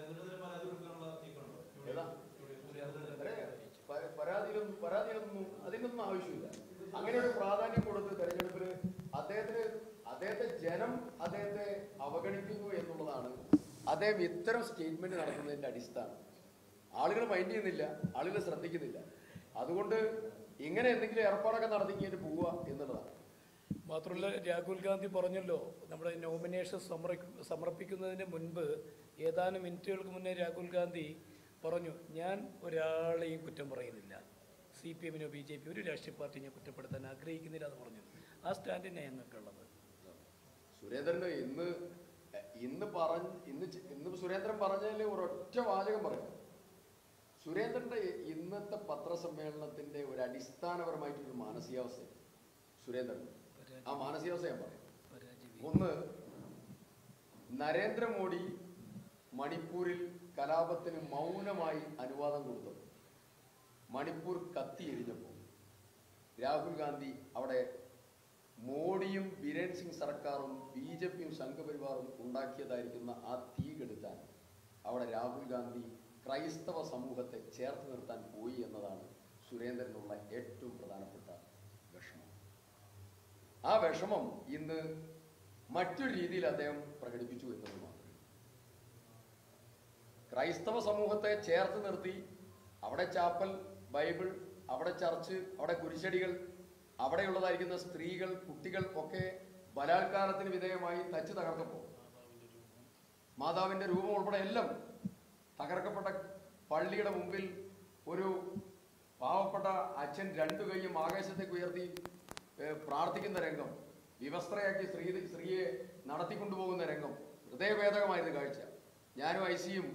ഏതാ? അരെ, പ- പരാതിയിലൊന്നും പരാതിയിലൊന്നും അതിനൊന്നും ആവശ്യമില്ല അങ്ങനെ ഒരു പ്രാധാന്യം കൊടുത്ത് തെരഞ്ഞെടുപ്പിന് അദ്ദേഹത്തിന് അദ്ദേഹത്തെ ജനം അദ്ദേഹത്തെ അവഗണിക്കുന്നു എന്നുള്ളതാണ് അദ്ദേഹം ഇത്തരം സ്റ്റേറ്റ്മെന്റ് നടത്തുന്നതിന്റെ അടിസ്ഥാനം ആളുകൾ മൈൻഡ് ചെയ്യുന്നില്ല ആളുകൾ ശ്രദ്ധിക്കുന്നില്ല അതുകൊണ്ട് ഇങ്ങനെ എന്തെങ്കിലും ഏർപ്പാടൊക്കെ നടത്തി കഴിഞ്ഞിട്ട് പോവുക എന്നുള്ളതാണ് മാത്രമല്ല രാഹുൽ ഗാന്ധി പറഞ്ഞല്ലോ നമ്മുടെ നോമിനേഷൻ സമർപ്പി സമർപ്പിക്കുന്നതിന് മുൻപ് ഏതാനും മിനിറ്റുകൾക്ക് മുന്നേ രാഹുൽ ഗാന്ധി പറഞ്ഞു ഞാൻ ഒരാളെയും കുറ്റം പറയുന്നില്ല സി പി എമ്മിനോ ബി ജെ പി ഒരു രാഷ്ട്രീയ പാർട്ടി ഞാൻ കുറ്റപ്പെടുത്താൻ ആഗ്രഹിക്കുന്നില്ല എന്ന് പറഞ്ഞു ആ സ്റ്റാൻഡിനെ ഞങ്ങൾക്കുള്ളത് സുരേന്ദ്രന് ഇന്ന് ഇന്ന് പറഞ്ഞ് ഇന്ന് ചെ- ഇന്ന് സുരേന്ദ്രൻ പറഞ്ഞതിൽ ഒരൊറ്റ വാചകം പറയാം സുരേന്ദ്രന്റെ ഇന്നത്തെ പത്രസമ്മേളനത്തിന്റെ ഒരു അടിസ്ഥാനപരമായിട്ടൊരു മാനസികാവസ്ഥ സുരേന്ദ്രൻ ആ മാനസികാവസ്ഥ ഞാൻ പറയാം പരാജയം ഒന്ന് നരേന്ദ്രമോദി മണിപ്പൂരിൽ കലാപത്തിന് മൗനമായി അനുവാദം കൊടുത്തത് മണിപ്പൂർ കത്തിയെരിഞ്ഞപ്പോൾ രാഹുൽ ഗാന്ധി അവിടെ മോഡിയും ബിരേൻ സിംഗ് സർക്കാരും ബി ജെ പിയും സംഘപരിവാറും ഉണ്ടാക്കിയതായിരിക്കുന്ന ആ തീ കെടുത്താൻ അവിടെ രാഹുൽ ഗാന്ധി ക്രൈസ്തവ സമൂഹത്തെ ചേർത്ത് നിർത്താൻ പോയി എന്നതാണ് സുരേന്ദ്രനുള്ള ഏറ്റവും പ്രധാനപ്പെട്ട വിഷമം ആ വിഷമം ഇന്ന് മറ്റൊരു രീതിയിൽ അദ്ദേഹം പ്രകടിപ്പിച്ചു എന്നത് മാത്രമേ ക്രൈസ്തവ സമൂഹത്തെ ചേർത്ത് നിർത്തി അവിടെ ചാപ്പൽ ബൈബിൾ അവിടെ ചർച്ച് അവിടെ കുരിശടികൾ അവിടെയുള്ളതായിരിക്കുന്ന സ്ത്രീകൾ കുട്ടികൾ ഒക്കെ ബലാത്കാരത്തിന് വിധേയമായി തച്ച് തകർത്തപ്പോൾ മാതാവിന്റെ രൂപം ഉൾപ്പെടെ എല്ലാം തകർക്കപ്പെട്ട പള്ളിയുടെ മുമ്പിൽ ഒരു പാവപ്പെട്ട അച്ഛൻ രണ്ടു കൈയും ആകാശത്തേക്ക് ഉയർത്തി ഏഹ്, പ്രാർത്ഥിക്കുന്ന രംഗം വിവസ്ത്രയാക്കി സ്ത്രീ സ്ത്രീയെ നടത്തിക്കൊണ്ടുപോകുന്ന രംഗം ഹൃദയഭേദകമായിരുന്നു കാഴ്ച ഞാനും ഐസിയും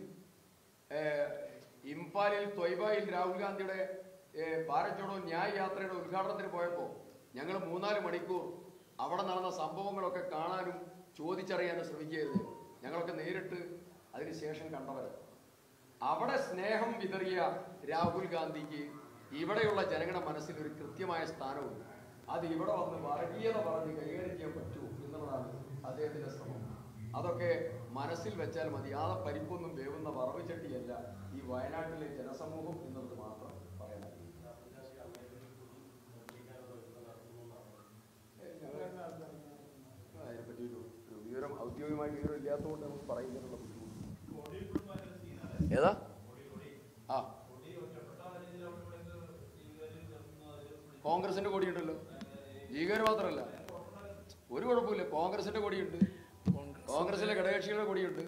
ഇംഫാലിൽ തൊയ്ബയിൽ രാഹുൽ ഗാന്ധിയുടെ ഏഹ്, ഭാരത് ജോഡോ ന്യായ് യാത്രയുടെ ഉദ്ഘാടനത്തിന് പോയപ്പോൾ ഞങ്ങൾ മൂന്നാല് മണിക്കൂർ അവിടെ നടന്ന സംഭവങ്ങളൊക്കെ കാണാനും ചോദിച്ചറിയാനും ശ്രമിക്കുകയായിരുന്നു ഞങ്ങളൊക്കെ നേരിട്ട് അതിനുശേഷം കണ്ടവരാണ് അവിടെ സ്നേഹം വിതറിയ രാഹുൽ ഗാന്ധിക്ക് ഇവിടെയുള്ള ജനങ്ങളുടെ മനസ്സിൽ ഒരു കൃത്യമായ സ്ഥാനമുണ്ട് അത് ഇവിടെ വന്ന് വർഗീയത പറഞ്ഞ് കൈകാര്യം ചെയ്യാൻ പറ്റൂ എന്നുള്ളതാണ് അദ്ദേഹത്തിന്റെ ശ്രമം അതൊക്കെ മനസ്സിൽ വെച്ചാൽ മതി ആ പരിപ്പൊന്നും വേവുന്ന വറവ് ചട്ടിയല്ല ഈ വയനാട്ടിലെ ജനസമൂഹം എന്നുള്ളത് മാത്രം പറയാൻ അതിനെപ്പറ്റി ഔദ്യോഗികമായിട്ട് വിവരം ഇല്ലാത്തതുകൊണ്ട് നമുക്ക് പറയുന്നതിനുള്ള ബുദ്ധിമുട്ട് ഏതാ ആ കോൺഗ്രസിന്റെ കൊടിയുണ്ടല്ലോ ലീഗുകാർ മാത്രമല്ല ഒരു കുഴപ്പമില്ല കോൺഗ്രസിന്റെ കൊടിയുണ്ട് കോൺഗ്രസ് കോൺഗ്രസിലെ ഘടകകക്ഷികളുടെ കൊടിയുണ്ട്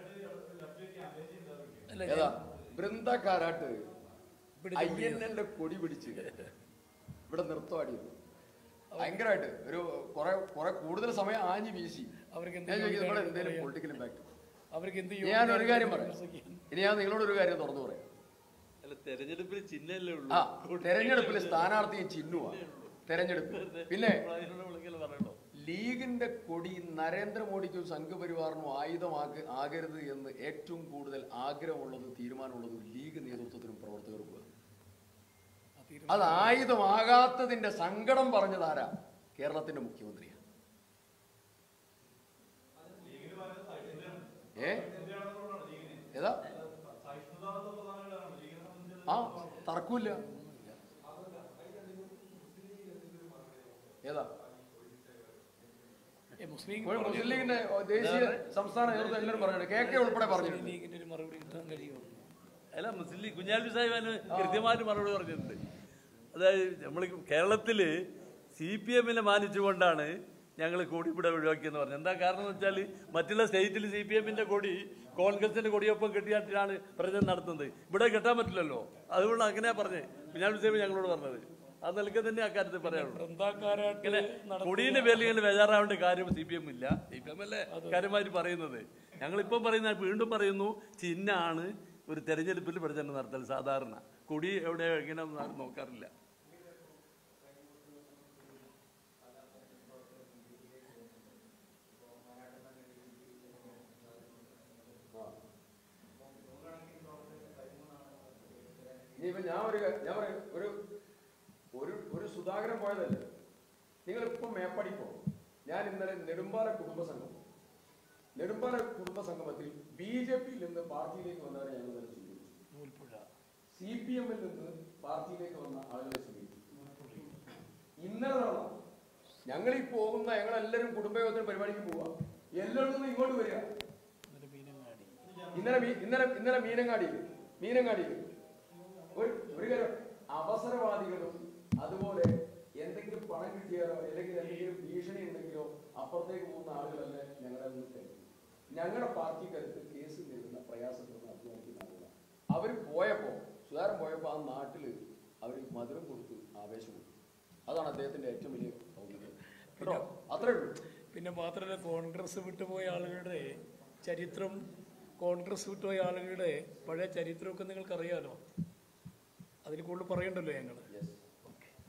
അല്ല ഏതാ ബൃന്ദ കാരാട്ട് ഇവിടെ ഐ എൻ എന്റെ കൊടി പിടിച്ച് ഇവിടെ നിർത്തമാടിയത് ഭയങ്കരമായിട്ട് ഒരു കുറെ കുറെ കൂടുതൽ സമയം ആഞ്ഞു വീശി അവർക്ക് എന്ത് ഞാൻ ചോദിക്കുന്നത് ഇവിടെ യോഗ്യതയാണ് എന്തെങ്കിലും പറയാൻ? പൊളിറ്റിക്കൽ ഇമ്പാക്ട് അവർക്ക് എന്ത് ഞാൻ ഒരു കാര്യം യോഗ്യതയാണ് പറയാം വിമർശിക്കാൻ? ഇനി ഞാൻ നിങ്ങളോട് ഒരു കാര്യം തുറന്നു പറയാം അല്ല തെരഞ്ഞെടുപ്പിൽ ചിഹ്നല്ലേ ആ തെരഞ്ഞെടുപ്പിൽ സ്ഥാനാർത്ഥിയും ചിഹ്നുവാ തെരഞ്ഞെടുപ്പ് പിന്നെ വിളിക്കൽ പറയണോ ലീഗിന്റെ കൊടി നരേന്ദ്രമോദിക്കും സംഘപരിവാറിനും ആയുധമാക ആകരുത് എന്ന് ഏറ്റവും കൂടുതൽ ആഗ്രഹമുള്ളത് തീരുമാനമുള്ളത് ലീഗ് നേതൃത്വത്തിനും പ്രവർത്തകർക്കും ആ തീരുമാനം അത് ആയുധമാകാത്തതിന്റെ സങ്കടം പറഞ്ഞതാരാ കേരളത്തിന്റെ മുഖ്യമന്ത്രിയാണ് ഏ ഏതാ ആ തർക്കൂല്ല ഏതാ ഏ, മുസ്ലിം ഇപ്പോൾ മുസ്ലിം ലീഗിന്റെ ദേശീയ സംസ്ഥാന നേതൃത്വം എല്ലാവരും പറഞ്ഞിട്ടുണ്ട് കെ കെ ഉൾപ്പെടെ പറഞ്ഞിട്ടുണ്ട് ലീഗിന്റെ ഒരു മറുപടി കിട്ടാൻ കഴിയുമോ അല്ല മുസ്ലിം കുഞ്ഞാലി സാഹിബാന് കൃത്യമായിട്ട് മറുപടി പറഞ്ഞിട്ടുണ്ട് അതായത് നമ്മൾ കേരളത്തില് സി പി എമ്മിനെ മാനിച്ചുകൊണ്ടാണ് ഞങ്ങൾ കൊടി ഇവിടെ ഒഴിവാക്കിയെന്ന് പറഞ്ഞത് എന്താ കാരണം എന്ന് വെച്ചാൽ മറ്റുള്ള സ്റ്റേറ്റിൽ സി പി എമ്മിന്റെ കൊടി കോൺഗ്രസിന്റെ കൊടിയൊപ്പം കെട്ടിയാട്ടിലാണ് പ്രചരണം നടത്തുന്നത് ഇവിടെ കെട്ടാൻ പറ്റില്ലല്ലോ അതുകൊണ്ട് അങ്ങനെയാ പറഞ്ഞത് കുഞ്ഞാലി സാഹിബ് ഞങ്ങളോട് പറഞ്ഞത് അത് നിലക്ക് തന്നെ അക്കാര്യത്തിൽ പറയാനുള്ളൂ വൃന്ദാക്കാരായിട്ട് ഇങ്ങനെ നടത്തുന്ന- കൊടിയുടെ പേരിൽ ഇങ്ങനെ ബേജാറാവേണ്ട കാര്യം സി പി എം ഇല്ല സി പി എം അല്ലേ കാര്യമായിട്ട് പറയുന്നത് ഞങ്ങളിപ്പം പറയുന്ന വീണ്ടും പറയുന്നു ചിഹ്നാണ് ഒരു തെരഞ്ഞെടുപ്പിൽ പ്രചരണം നടത്തൽ സാധാരണ കൊടി എവിടെ ഇങ്ങനെ ഒന്നും ആരും നോക്കാറില്ല ഇനിയിപ്പോ ഞാൻ ഒരു കാ- ഞാൻ പറയും ഒരു ഒരു ഒരു സുധാകരൻ പോയതല്ലേ നിങ്ങൾ ഇപ്പൊ മേപ്പടി പോ ഞാൻ ഇന്നലെ നെടുമ്പാല കുടുംബ സംഘം നെടുമ്പാല കുടുംബ സംഗമത്തിൽ ബി ജെ പിയിൽ നിന്ന് പാർട്ടിയിലേക്ക് വന്നവരെ ഞങ്ങൾ ഇന്നലെ സ്വീകരിച്ചു നൂൽപ്പുഴ സി പി എമ്മിൽ നിന്ന് പാർട്ടിയിലേക്ക് വന്ന ആളുകളെ സ്വീകരിച്ചു ഇന്നലെ നടന്ന ഞങ്ങൾ ഈ പോകുന്ന ഞങ്ങളെല്ലാവരും കുടുംബയോഗത്തിന് പരിപാടിക്ക് പോവാ എല്ലായിടത്തും നിന്ന് ഇങ്ങോട്ട് വരിക എന്നിട്ട് മീനങ്ങാടി ഇന്നലെ മീ- ഇന്നലെ ഇന്നലെ മീനങ്ങാടിയിൽ മീനങ്ങാടിയിൽ ഒരു ഒരു കാര്യം അവസരവാദികളും അതുപോലെ എന്തെങ്കിലും പണം കിട്ടിയാലോ അല്ലെങ്കിൽ എന്തെങ്കിലും ഭീഷണി ഉണ്ടെങ്കിലോ അപ്പുറത്തേക്ക് പോകുന്ന ആളുകളല്ല ഞങ്ങളെ നിന്ന് ഞങ്ങളുടെ പാർട്ടിക്കടുത്ത് കേസ് നേരിടുന്ന പ്രയാസപ്പെടുന്ന അധ്വാനിക്കുന്ന ആളുകളാണ് അവർ പോയപ്പോ സുധാരൻ പോയപ്പോ ആ നാട്ടില് അവർ മധുരം കൊടുത്ത് ആവേശം കൊടുത്തു അതാണ് അദ്ദേഹത്തിന്റെ ഏറ്റവും വലിയ കൗതുകം കേട്ടോ അത്രേ ഉള്ളൂ പിന്നെ മാത്രമല്ല കോൺഗ്രസ് വിട്ടുപോയ ആളുകളുടെ ചരിത്രം കോൺഗ്രസ് വിട്ടുപോയ ആളുകളുടെ പഴയ ചരിത്രമൊക്കെ നിങ്ങൾക്ക് അറിയാലോ അതിൽ കൂടുതൽ പറയണ്ടല്ലോ ഞങ്ങൾ യെസ്